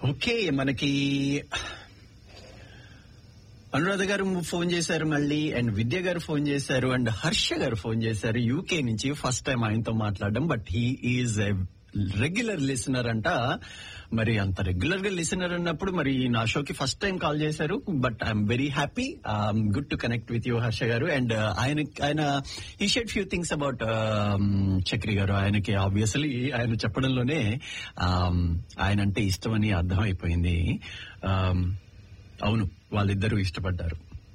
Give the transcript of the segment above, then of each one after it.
okay మనకి అనురాధ గారు phone చేశారు మళ్ళీ అండ్ విద్య గారు ఫోన్ చేశారు అండ్ హర్ష గారు ఫోన్ చేశారు యూకే నుంచి ఫస్ట్ టైం ఆయనతో మాట్లాడడం but he is regular listener అంట మరి అంత రెగ్యులర్ గా లిసనర్ అన్నప్పుడు మరి నా షోకి ఫస్ట్ టైం కాల్ చేశారు but I'm very happy good to connect with you Harsha garu and ఆయన ఆయన ఈ shed few things about Chakri garu ఆయనకి ఆబ్వియస్లీ ఆయన చెప్పడంలోనే um, ఆయన అంటే ఇష్టమని అర్థమైపోయింది Um, అవును వాళ్ళిద్దరూ ఇష్టపడ్డారు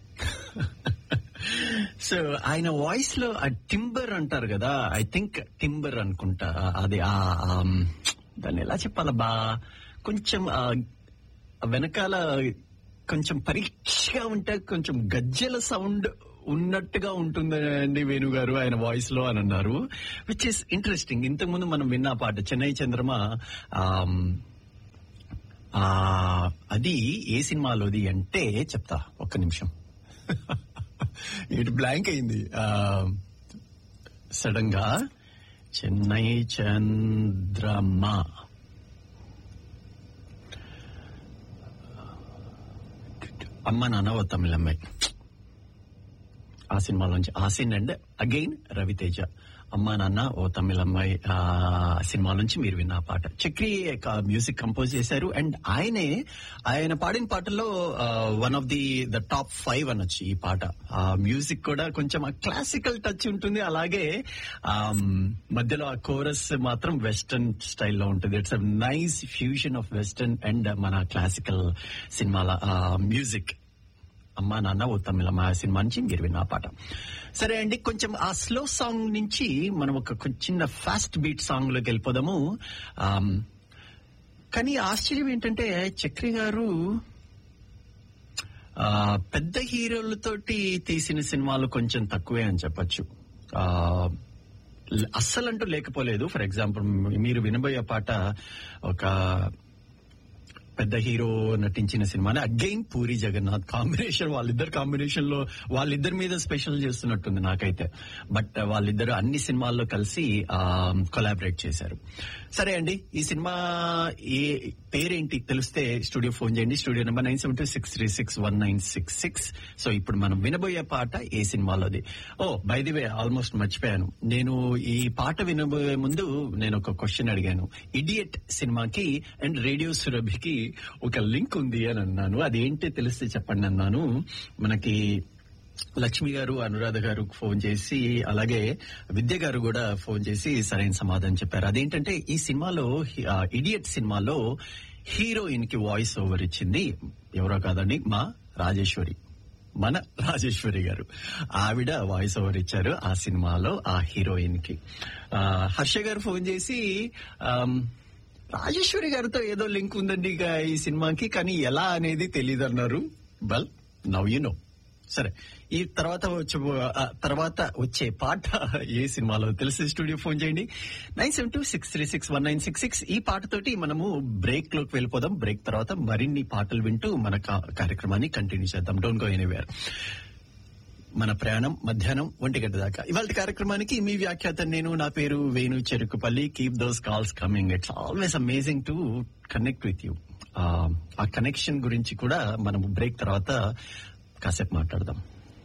సో ఆయన వాయిస్ లో ఆ టింబర్ అంటారు కదా ఐ థింక్ టింబర్ అనుకుంటా అది ఆ ఆమ్, దాన్ని ఎలా చెప్పాలబ్బా కొంచెం ఆ వెనకాల కొంచెం పరీక్షగా ఉంటే కొంచెం గజ్జెల సౌండ్ ఉన్నట్టుగా ఉంటుందండి వేణు గారు ఆయన వాయిస్ లో అని అన్నారు విచ్ ఇస్ ఇంట్రెస్టింగ్ ఇంతకు ముందు మనం విన్న ఆ పాట చెన్నై చంద్రమ ఆమ్, ఆ అది ఏ సినిమాలోది అంటే చెప్తా ఒక్క నిమిషం ఇటు బ్లాంక్ అయింది సడన్ గా చెన్నై చంద్రమ అమ్మ నాన్న ఓ తమిళమ్మాయి ఆ సినిమాలోంచి ఆ సీన్ అండ్ అగైన్ రవితేజ అమ్మా నాన్న ఓ తమిళ అమ్మాయి ఆ సినిమా నుంచి మీరు విన్న ఆ పాట చక్రి మ్యూజిక్ కంపోజ్ చేశారు అండ్ ఆయనే ఆయన పాడిన పాటల్లో one of the the top five అనొచ్చు ఈ పాట ఆ మ్యూజిక్ కూడా కొంచెం ఆ క్లాసికల్ టచ్ ఉంటుంది అలాగే ఆమ్, మధ్యలో ఆ కోరస్ మాత్రం వెస్టర్న్ స్టైల్లో ఉంటుంది it's a nice fusion of western and మన క్లాసికల్ సినిమాల మ్యూజిక్ అమ్మా నాన్న ఓ తమిళమ్మ సినిమా నుంచి మీరు విన్న ఆ పాట సరే అండి కొంచెం ఆ స్లో సాంగ్ నుంచి మనం ఒక కొ- చిన్న ఫాస్ట్ బీట్ సాంగ్ లోకి వెళ్ళిపోదాము ఆమ్, కానీ ఆశ్చర్యం ఏంటంటే చక్రి గారు ఆ, పెద్ద హీరోలతోటి తీసిన సినిమాలు కొంచెం తక్కువే అని చెప్పొచ్చు ఆ, ల- అస్సలంటూ లేకపోలేదు ఫర్ ఎగ్జాంపుల్ మీరు వినబోయే పాట ఒక పెద్ద హీరో నటించిన సినిమాని అగైన్ పూరి జగన్నాథ్ కాంబినేషన్ వాళ్ళిద్దరు కాంబినేషన్ లో వాళ్ళిద్దరి మీద స్పెషల్ చేస్తున్నట్టుంది నాకైతే బట్ వాళ్ళిద్దరు అన్ని సినిమాల్లో కలిసి కొలాబరేట్ చేశారు సరే అండి ఈ సినిమా ఏ పేరేంటి తెలిస్తే స్టూడియో ఫోన్ చేయండి studio number nine seven two six three six one nine six six so ఇప్పుడు మనం వినబోయే పాట ఏ సినిమాలోది oh by the way almost మర్చిపోయాను నేను ఈ పాట వినబోయే ముందు నేను ఒక క్వశ్చన్ అడిగాను ఇడియట్ సినిమాకి అండ్ రేడియో సురభికి ఒక లింక్ ఉంది అని అన్నాను అదేంటి తెలిస్తే చెప్పండి అన్నాను మనకి లక్ష్మి గారు అనురాధ గారు ఫోన్ చేసి అలాగే విద్య గారు కూడా ఫోన్ చేసి సరైన సమాధానం చెప్పారు అదేంటంటే ఈ సినిమాలో ఇడియట్ సినిమాలో హీరోయిన్ కి వాయిస్ ఓవర్ ఇచ్చింది ఎవరో కాదండి మా రాజేశ్వరి మన రాజేశ్వరి గారు ఆవిడ వాయిస్ ఓవర్ ఇచ్చారు ఆ సినిమాలో ఆ హీరోయిన్ కి ఆ, హర్ష గారు ఫోన్ చేసి ఆమ్, రాజేశ్వరి గారితో ఏదో లింక్ ఉందండి ఇక ఈ సినిమాకి కానీ ఎలా అనేది తెలియదు అన్నారు బల్ నవ్ యు నో సరే ఈ తర్వాత వచ్చే ఆ తర్వాత వచ్చే పాట ఏ సినిమాలో తెలిసి స్టూడియో ఫోన్ చేయండి nine seven two six three six one nine six six ఈ పాటతోటి మనము బ్రేక్ లోకి వెళ్ళిపోదాం బ్రేక్ తర్వాత మరిన్ని పాటలు వింటూ మన కా- కార్యక్రమాన్ని కంటిన్యూ చేద్దాం డోంట్ గో ఎనీవేర్ మన ప్రయాణం మధ్యాహ్నం ఒంటి గంట దాకా ఇవాళ కార్యక్రమానికి మీ వ్యాఖ్యాత నేను నా పేరు Venu Cherukupalli keep those calls coming it's always amazing to connect with you ఆ కనెక్షన్ గురించి కూడా మనం బ్రేక్ తర్వాత కాసేపు మాట్లాడదాం